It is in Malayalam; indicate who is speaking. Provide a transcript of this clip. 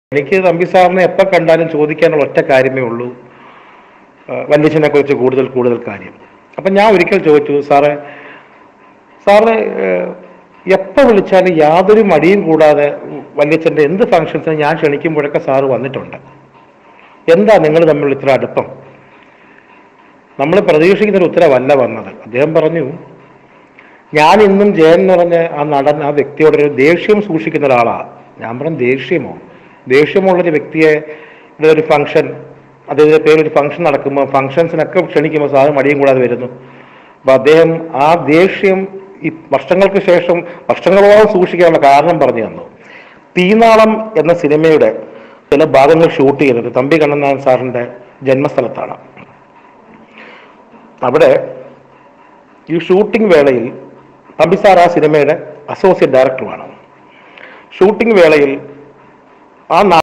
Speaker 1: എനിക്ക് തമ്പി സാറിനെ എപ്പോൾ കണ്ടാലും ചോദിക്കാനുള്ള ഒറ്റ കാര്യമേ ഉള്ളൂ വല്യച്ഛനെ കുറിച്ച് കൂടുതൽ കൂടുതൽ കാര്യം അപ്പം ഞാൻ ഒരിക്കൽ ചോദിച്ചു സാറേ സാറ് എപ്പോൾ വിളിച്ചാലും യാതൊരു മടിയും കൂടാതെ വല്യച്ഛൻ്റെ എന്ത് ഫങ്ഷൻസിന് ഞാൻ ക്ഷണിക്കുമ്പോഴൊക്കെ സാറ് വന്നിട്ടുണ്ട് എന്താ നിങ്ങൾ തമ്മിൽ ഇത്ര അടുപ്പം നമ്മൾ പ്രതീക്ഷിക്കുന്ന ഒരു ഉത്തരവല്ല വന്നത് അദ്ദേഹം പറഞ്ഞു ഞാൻ ഇന്നും ജയൻ എന്ന് പറഞ്ഞ ആ നടൻ ആ വ്യക്തിയോടൊരു ദേഷ്യം സൂക്ഷിക്കുന്ന ഒരാളാണ് ഞാൻ പറഞ്ഞു ദേഷ്യമോ ദേഷ്യമുള്ളൊരു വ്യക്തിയെ ഇവിടെ ഒരു ഫംഗ്ഷൻ അദ്ദേഹത്തിന്റെ പേരൊരു ഫംഗ്ഷൻ നടക്കുമ്പോൾ ഫംഗ്ഷൻസിനൊക്കെ ക്ഷണിക്കുമ്പോൾ സാറ് മടിയും കൂടാതെ വരുന്നു അപ്പൊ അദ്ദേഹം ആ ദേഷ്യം ഈ വർഷങ്ങൾക്ക് ശേഷം വർഷങ്ങളോളം സൂക്ഷിക്കാനുള്ള കാരണം പറഞ്ഞു തന്നു തീനാളം എന്ന സിനിമയുടെ ചില ഭാഗങ്ങൾ ഷൂട്ട് ചെയ്തത് തമ്പി കണ്ണനാഥൻ സാറിന്റെ ജന്മസ്ഥലത്താണ് അവിടെ ഈ ഷൂട്ടിംഗ് വേളയിൽ തമ്പി സാർ ആ സിനിമയുടെ അസോസിയേറ്റ് ഡയറക്ടറുമാണ് ഷൂട്ടിംഗ് വേളയിൽ ആ നാ-